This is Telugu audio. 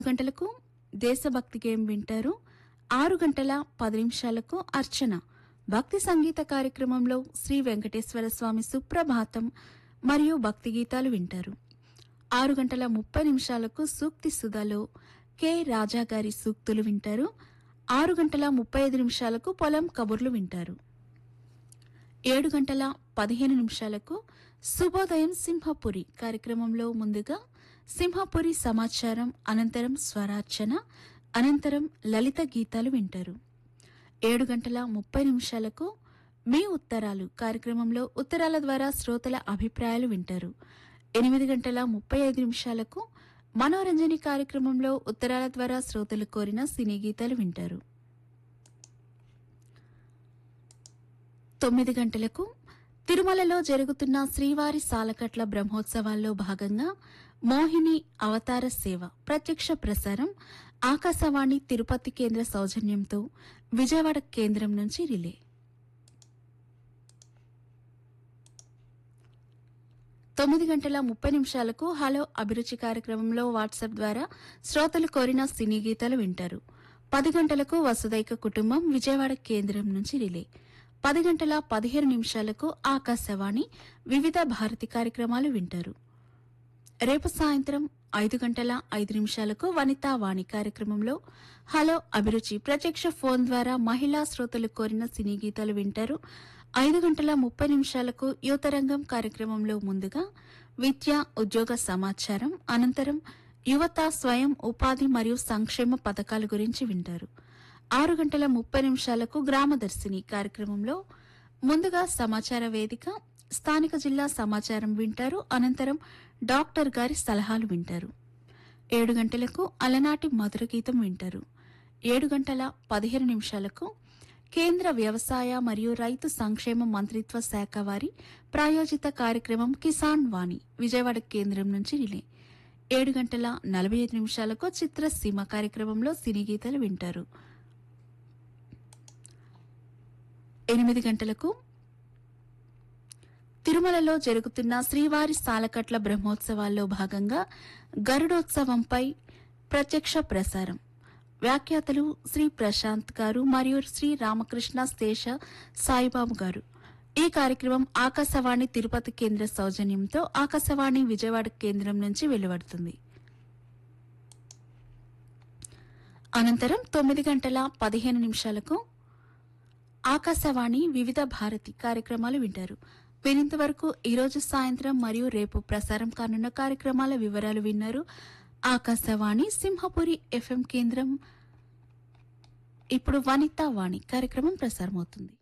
గంటలకు దేశభక్తి గేమ్ వింటారు ఆరు గంటల పది నిమిషాలకు అర్చన భక్తి సంగీత కార్యక్రమంలో శ్రీ వెంకటేశ్వర స్వామి సుప్రభాతం మరియు భక్తి గీతాలు వింటారు ఆరు గంటల ముప్పై నిమిషాలకు సూక్తి సుధాలో కె రాజా గారి సూక్తులు వింటారు ఆరు గంటల ముప్పై ఐదు నిమిషాలకు పొలం కబుర్లు వింటారు ఏడు గంటల పదిహేను నిమిషాలకు శుభోదయం సింహపురి కార్యక్రమంలో ముందుగా సింహపురి సమాచారం అనంతరం స్వరార్చన అనంతరం లలిత గీతాలు వింటారు ఏడు గంటల ముప్పై నిమిషాలకు మీ ఉత్తరాలు కార్యక్రమంలో ఉత్తరాల ద్వారా శ్రోతల అభిప్రాయాలు వింటారు ఎనిమిది గంటల ముప్పై ఐదు నిమిషాలకు మనోరంజని కార్యక్రమంలో ఉత్తరాల ద్వారా శ్రోతలు కోరిన సినీ గీతాలు వింటారు తొమ్మిది గంటలకు తిరుమలలో జరుగుతున్న శ్రీవారి సాలకట్ల బ్రహ్మోత్సవాల్లో భాగంగా మోహిని అవతార సేవ ప్రత్యక్ష ప్రసారం ఆకాశవాణి తిరుపతి కేంద్ర సౌజన్యంతో విజయవాడ కేంద్రం నుంచి రిలే తొమ్మిది గంటల ముప్పై నిమిషాలకు హలో అభిరుచి కార్యక్రమంలో వాట్సాప్ ద్వారా శ్రోతలు కోరిన సినీ గీతాలు వింటారు పది గంటలకు వసుదైక కుటుంబం విజయవాడ కేంద్రం నుంచి రిలే పది గంటల పదిహేను నిమిషాలకు ఆకాశవాణి వివిధ భారతి కార్యక్రమాలు వింటారు రేపు సాయంత్రం ఐదు గంటల ఐదు నిమిషాలకు వనితా వాణి కార్యక్రమంలో హలో అభిరుచి ప్రత్యక్ష ఫోన్ ద్వారా మహిళా శ్రోతలు కోరిన సినీ గీతాలు వింటారు ఐదు గంటల ముప్పై నిమిషాలకు యువతరంగం కార్యక్రమంలో ముందుగా విద్య ఉద్యోగ సమాచారం అనంతరం యువత స్వయం ఉపాధి మరియు సంక్షేమ పథకాల గురించి వింటారు ఆరు గంటల ముప్పై నిమిషాలకు గ్రామదర్శిని కార్యక్రమంలో ముందుగా సమాచార వేదిక స్థానిక జిల్లా సమాచారం వింటారు అనంతరం డాక్టర్ గారి సలహాలు వింటారు ఏడు గంటలకు అలనాటి మధుర గీతం వింటారు ఏడు గంటల పదిహేను నిమిషాలకు కేంద్ర వ్యవసాయ మరియు రైతు సంక్షేమ మంత్రిత్వ శాఖ వారి ప్రాయోజిత కార్యక్రమం కిసాన్ వాణి విజయవాడ కేంద్రం నుంచి రిలే ఏడు గంటల నలభై ఐదు నిమిషాలకు చిత్రసీమ కార్యక్రమంలో సినీ గీతాలు వింటారు ఎనిమిది గంటలకు తిరుమలలో జరుగుతున్న శ్రీవారి సాలకట్ల బ్రహ్మోత్సవాల్లో భాగంగా గరుడోత్సవంపై ప్రత్యక్ష ప్రసారం వ్యాఖ్యాతలు శ్రీ ప్రశాంత్ గారు మరియు శ్రీ రామకృష్ణ శేష సాయిబాబు గారు ఈ కార్యక్రమం ఆకాశవాణి తిరుపతి కేంద్ర సౌజన్యంతో ఆకాశవాణి విజయవాడ కేంద్రం నుంచి వెలువడుతుంది అనంతరం తొమ్మిది గంటల పదిహేను నిమిషాలకు ఆకాశవాణి వివిధ భారతి కార్యక్రమాలు వింటారు వినింత వరకు ఈరోజు సాయంత్రం మరియు రేపు ప్రసారం కానున్న కార్యక్రమాల వివరాలు విన్నారు ఆకాశవాణి సింహపురి ఎఫ్ఎం కేంద్రం ఇప్పుడు వనితా వాణి కార్యక్రమం ప్రసారమవుతుంది